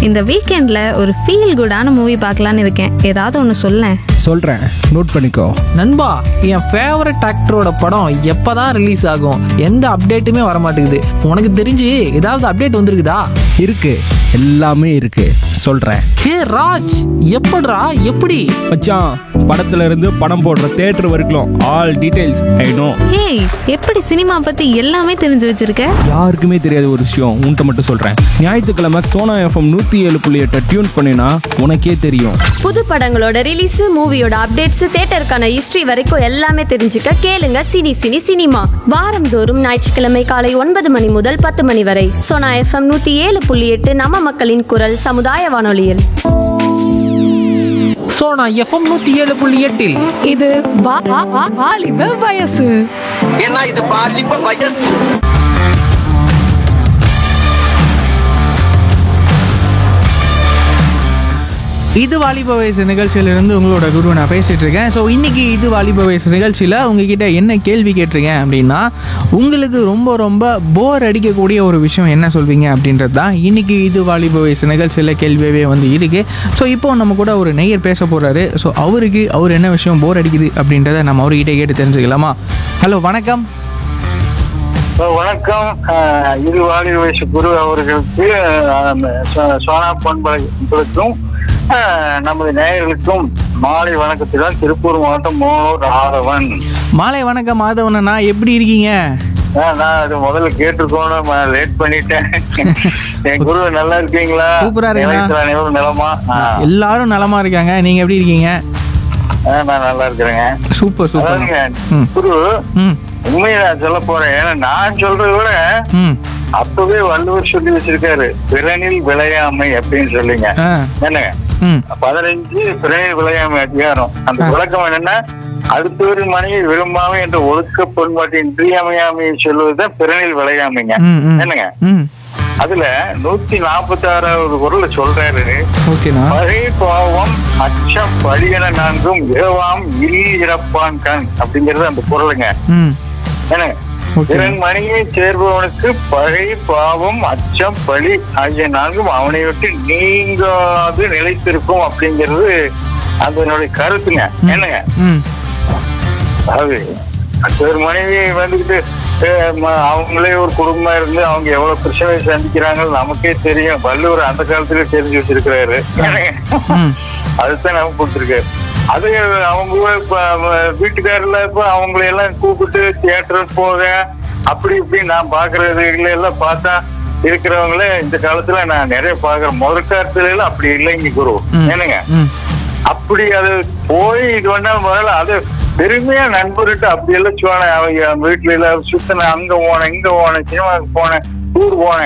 இந்த வீக்கெண்டில் ஒரு ஃபீல் குடான மூவி பார்க்கலான்னு இருக்கேன் ஏதாவது ஒன்று சொல்லேன் சொல்கிறேன் நோட் பண்ணிக்கோ நண்பா என் ஃபேவரட் ஆக்டரோட படம் எப்பதான் ரிலீஸ் ஆகும் எந்த அப்டேட்டுமே வர மாட்டேங்குது உனக்கு தெரிஞ்சு ஏதாவது அப்டேட் வந்திருக்குதா இருக்கு எல்லாமே இருக்கு சொல்கிறேன் ஹே ராஜ் எப்படிடா எப்படி மச்சான் படத்துல இருந்து படம் போடுற தேட்டர் வரைக்கும் ஆல் டீடைல்ஸ் ஐ நோ ஏய் எப்படி சினிமா பற்றி எல்லாமே தெரிஞ்சு வச்சிருக்க யாருக்குமே தெரியாத ஒரு விஷயம் உன்கிட்ட மட்டும் சொல்கிறேன் ஞாயிற்றுக்கிழமை சோனா எஃப்எம் நூற்றி ஏழு புள்ளி எட்டை டியூன் பண்ணினா உனக்கே தெரியும் புது படங்களோட ரிலீஸ் மூவியோட அப்டேட்ஸ் தேட்டருக்கான ஹிஸ்டரி வரைக்கும் எல்லாமே தெரிஞ்சுக்க கேளுங்க சினி சினி சினிமா வாரந்தோறும் ஞாயிற்றுக்கிழமை காலை ஒன்பது மணி முதல் பத்து மணி வரை சோனா எஃப்எம் நூத்தி ஏழு புள்ளி எட்டு நம்ம மக்களின் குரல் சமுதாய வானொலியில் ஸோ நான் எஃப்எம் நூற்றி ஏழு புள்ளி எட்டில் இது வா- வா- வா- வாலிப வயசு ஏன்னா இது பாலிப்ப வயசு இது வாலிப வயசு நிகழ்ச்சியிலிருந்து உங்களோட குரு நான் பேசிட்டு இருக்கேன் ஸோ இன்னைக்கு இது வாலிப வயசு நிகழ்ச்சியில் உங்ககிட்ட என்ன கேள்வி கேட்டிருக்கேன் அப்படின்னா உங்களுக்கு ரொம்ப ரொம்ப போர் அடிக்கக்கூடிய ஒரு விஷயம் என்ன சொல்வீங்க அப்படின்றது தான் இன்னைக்கு இது வாலிப வயசு நிகழ்ச்சியில் கேள்வியாகவே வந்து இருக்கு ஸோ இப்போ நம்ம கூட ஒரு நெய்யர் பேச போறாரு ஸோ அவருக்கு அவர் என்ன விஷயம் போர் அடிக்குது அப்படின்றத நம்ம அவர்கிட்ட கேட்டு தெரிஞ்சுக்கலாமா ஹலோ வணக்கம் வணக்கம் அஹ், இது வாலி வயசு குரு அவர்களுக்கு அஹ், சோ- சோனா பொன்பளுக்கும் நமது நேயர்களுக்கும் மாலை வணக்கத்துடன் திருப்பூர் மாவட்டம் மோனூர் ஆதவன் மாலை வணக்கம் மாதவனா எப்படி இருக்கீங்க அஹ், நான் அது முதல்ல கேட்டிருக்கோம் லேட் பண்ணிட்டேன் என் குரு நல்லா இருக்கீங்களா சூப்பரா இருக்கேன். நிலையத்துல அனைவரும் நலமா அஹ், எல்லாரும் நலமா இருக்காங்க நீங்க எப்படி இருக்கீங்க அஹ், நான் நல்லா இருக்கிறேங்க சூப்பர் சூப்பர் அதாவதுங்க, ம் குரு ம் உண்மையை நான் சொல்ல போறேன் ஏன்னா நான் சொல்றதை விட ம் அப்பவே வள்ளுவர் சொல்லி வச்சிருக்காரு பிறனில் விளையாமை அப்படின்னு சொல்லிங்க ஆ என்னங்க ம் பதினஞ்சு பிறனில் விளையாமை அதிகாரம் அந்த விளக்கம் என்னன்னா அடுத்தவரின் மனைவி விரும்பாமை என்ற ஒழுக்க பண்பாட்டின் இன்றியமையாமையை சொல்வதுதான் பிறனில் விளையாமைங்க ம் ம் என்னங்க ம் அதுல நூத்தி நாற்பத்தி ஆறாவது குரல்ல சொல்றாரு ஓகேண்ணா பகை பாவம் அச்சம் பழியன நான்கும் இரவாம் இல் இறப்பான் கண் அப்படிங்கிறது அந்த குரலுங்க ம் என்னங்க ஓகே பிறன் மணியை சேர்பவனுக்கு பகை பாவம் அச்சம் பழி ஆகிய நான்கும் அவனை விட்டு நீங்காது நிலைத்திருக்கும் அப்படிங்கிறது அதனுடைய கருத்துங்க என்னங்க ம் அதாவது ஒரு மனைவி வந்துகிட்டு அஹ், ம- அவங்களே ஒரு குடும்பமா இருந்து அவங்க எவ்வளவு பிரச்சனை சந்திக்கிறாங்கன்னு நமக்கே தெரியும் வள்ளுவர் அந்த காலத்துல தெரிஞ்சு வச்சிருக்கிறாரு ம் அதுதான் நமக்கு கொடுத்துருக்காரு அது அவங்க இப்ப அவ- வீட்டுக்காரர்ல இப்ப அவங்களை எல்லாம் கூப்பிட்டு தியேட்டர் போக அப்படி இப்படி நான் பாக்குறது எல்லாம் பார்த்தா இருக்கிறவங்கள இந்த காலத்துல நான் நிறைய பாக்குறேன் முதல் காலத்துல எல்லாம் அப்படி இல்லைங்க குரு ம். என்னங்க ம் அப்படி அது போய் இது பண்ணா முதல்ல அது பெருமையா நண்பர்கிட்ட அப்படி எல்லாம் சொன்னேன் அவங்க வீட்டுல எல்லாம் சுத்தின அங்க போனேன் இங்க போனேன் சினிமாவுக்கு போனேன் டூர் போனேன்